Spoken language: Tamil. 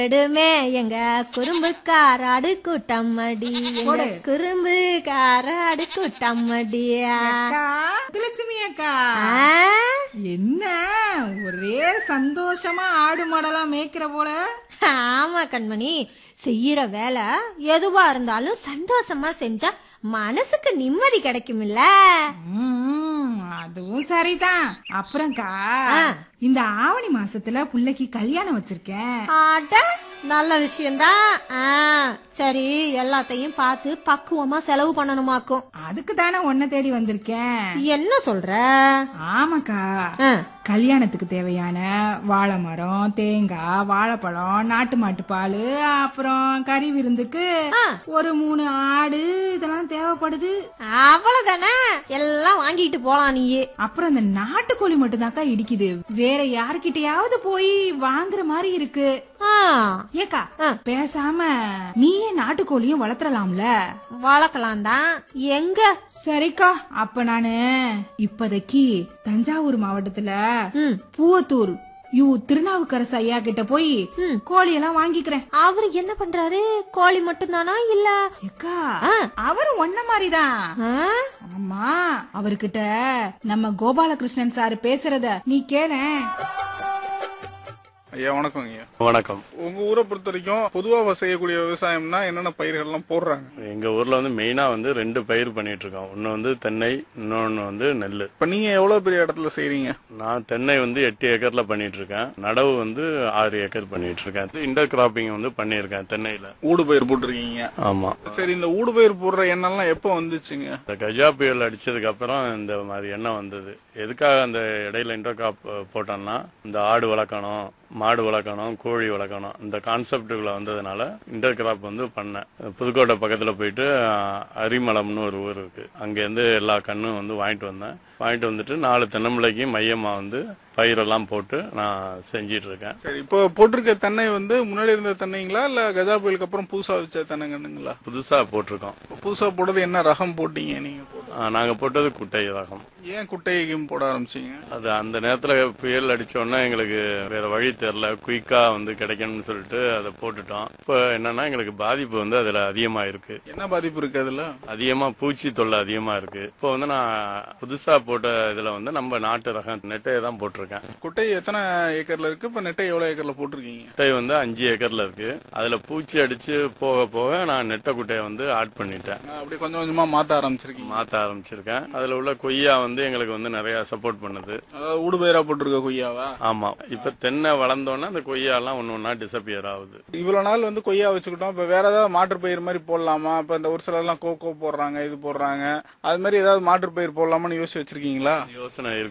எடுமே எங்க குறும்புக்காராடு கூட்டம்மடி எங்க குறும்புக்காராடு கூட்டம்மடியா அக்கா லட்சுமி அக்கா ஆ? என்ன ஒரே சந்தோஷமா ஆடு மாடெல்லாம் மேய்க்கிற போல ஆமா கண்மணி செய்யற வேலை எதுவா இருந்தாலும் சந்தோஷமா செஞ்சா மனசுக்கு நிம்மதி கிடைக்கும்ல ம், அதுவும் சரிதான் அப்புறம்க்கா இந்த ஆவணி மாசத்துல புள்ளைக்கு கல்யாணம் வச்சிருக்கேன் ஆட்ட நல்ல விஷயம்தான் ஆ, சரி எல்லாத்தையும் பார்த்து பக்குவமா செலவு பண்ணணுமாக்கும் அதுக்கு தானே உன்னை தேடி வந்திருக்கேன் என்ன சொல்ற ஆமாக்கா ஆ, கல்யாணத்துக்கு தேவையான வாழை மரம் தேங்காய் வாழைப்பழம் நாட்டு மாட்டு பால் அப்புறம் கறி விருந்துக்கு ஆ. ஒரு மூணு ஆடு இதெல்லாம் தேவைப்படுது அவ்வளவுதானே எல்லாம் வாங்கிட்டு போலாம் நீயே அப்புறம் இந்த நாட்டுக்கோழி மட்டும்தாக்கா இடிக்குது வேற யார்கிட்டயாவது போய் வாங்குற மாதிரி இருக்கு ஆ, ஏக்கா ஆ. பேசாம நீயே நாட்டுக்கோழியும் வளர்த்துறலாம்ல வளர்க்கலாம் தான் எங்க சரிக்கா அப்ப நானு இப்போதைக்கு தஞ்சாவூர் மாவட்டத்துல ம். பூவத்தூர் யூ திருநாவுக்கரசு ஐயா கிட்ட போய் ம். கோழி எல்லாம் வாங்கிக்கிறேன் அவரு என்ன பண்றாரு கோழி மட்டும்தானா இல்ல ஏக்கா ஆ. அவரும் ஒன்ன மாதிரிதான் ஆ? ஆமா அவர்கிட்ட நம்ம கோபாலகிருஷ்ணன் சார் பேசுறத நீ கேளேன் ஐயா வணக்கம் ஐயா வணக்கம் உங்க ஊரை பொறுத்த வரைக்கும் பொதுவா செய்யக்கூடிய விவசாயம்னா என்னென்ன பயிர்கள்லாம் போடுறாங்க எங்க ஊர்ல வந்து மெயினா வந்து ரெண்டு பயிர் பண்ணிட்டு இருக்கோம் ஒன்னு வந்து தென்னை இன்னொன்னு வந்து நெல் இப்ப நீங்க எவ்வளவு பெரிய இடத்துல செய்றீங்க நான் தென்னை வந்து எட்டு ஏக்கர்ல பண்ணிட்டு இருக்கேன் நடவு வந்து ஆறு ஏக்கர் பண்ணிட்டு இருக்கேன் இன்டர் கிராப்பிங் வந்து பண்ணியிருக்கேன் தென்னையில ஊடு பயிர் போட்டிருக்கீங்க ஆமா சரி இந்த ஊடு பயிர் போடுற எண்ணெல்லாம் எப்போ வந்துச்சுங்க இந்த கஜா புயல் அடிச்சதுக்கு அப்புறம் இந்த மாதிரி எண்ணம் வந்தது எதுக்காக அந்த இடையில இன்டர் கிராப் போட்டோம்னா இந்த ஆடு வளர்க்கணும் மாடு வளர்க்கணும் கோழி வளர்க்கணும் இந்த கான்செப்டுக்குள்ள வந்ததுனால இன்டர் கிராப் வந்து பண்ணேன் புதுக்கோட்டை பக்கத்துல போயிட்டு அஹ், அரிமளம்னு ஒரு ஊர் இருக்கு அங்கேருந்து எல்லா கண்ணும் வந்து வாங்கிட்டு வந்தேன் வாங்கிட்டு வந்துட்டு நாலு தென்னம்பிள்ளைக்கு மையமா வந்து பயிரெல்லாம் போட்டு நான் செஞ்சிட்டு இருக்கேன் சரி இப்போ போட்டிருக்க தென்னை வந்து முன்னாடி இருந்த தென்னைங்களா இல்ல கஜா புயலுக்கு அப்புறம் புதுசா வச்ச தென்னைங்கன்னுங்களா புதுசா போட்டிருக்கோம் புதுசா போட்டது என்ன ரகம் போட்டீங்க நீங்க போட்டது? அஹ், நாங்க போட்டது குட்டை ரகம் ஏன் குட்டையும் போட ஆரம்பிச்சீங்க அது அந்த நேரத்துல புயல் அடிச்ச உடனே எங்களுக்கு வேற வழி தெரியல குயிக்கா வந்து கிடைக்கணும்னு சொல்லிட்டு அதை போட்டுட்டோம் இப்போ என்னன்னா எங்களுக்கு பாதிப்பு வந்து அதுல அதிகமா இருக்கு என்ன பாதிப்பு இருக்கு அதுல அதிகமா பூச்சி தொல்லை அதிகமா இருக்கு இப்போ வந்து நான் புதுசா போட்ட இதுல வந்து நம்ம நாட்டு ரகம் நெட்டையை தான் போட்டிருக்கேன் குட்டை எத்தனை ஏக்கர்ல இருக்கு இப்ப நெட்டை எவ்வளவு ஏக்கர்ல போட்டிருக்கீங்க குட்டை வந்து அஞ்சு ஏக்கர்ல இருக்கு அதுல பூச்சி அடிச்சு போக போக நான் நெட்டை குட்டையை வந்து ஆட் பண்ணிட்டேன் அப்படி கொஞ்சம் கொஞ்சமா மாத்த ஆரம்பிச்சிருக்கீங்க மாத்த ஆரம்பிச்சிருக்கேன் அதுல உள்ள கொய்யா வந்து எங்களுக்கு வந்து நிறைய சப்போர்ட் பண்ணுது அதாவது ஊடு பயிரா போட்டிருக்க கொய்யாவா ஆமா இப்ப தென்னை வளர்ந்தோன்னே அந்த கொய்யா எல்லாம் ஒன்னு ஒன்னா டிசப்பியர் ஆகுது இவ்வளவு நாள் வந்து கொய்யா வச்சுக்கிட்டோம் இப்ப வேற ஏதாவது மாற்று பயிர் மாதிரி போடலாமா இப்ப இந்த ஒரு சிலர் எல்லாம் கோகோ போடுறாங்க இது போடுறாங்க அது மாதிரி ஏதாவது மாற்று பயிர் போடலாமான்னு யோசிச்சு வச்சிருக்கீங்களா யோசனை இருக்கு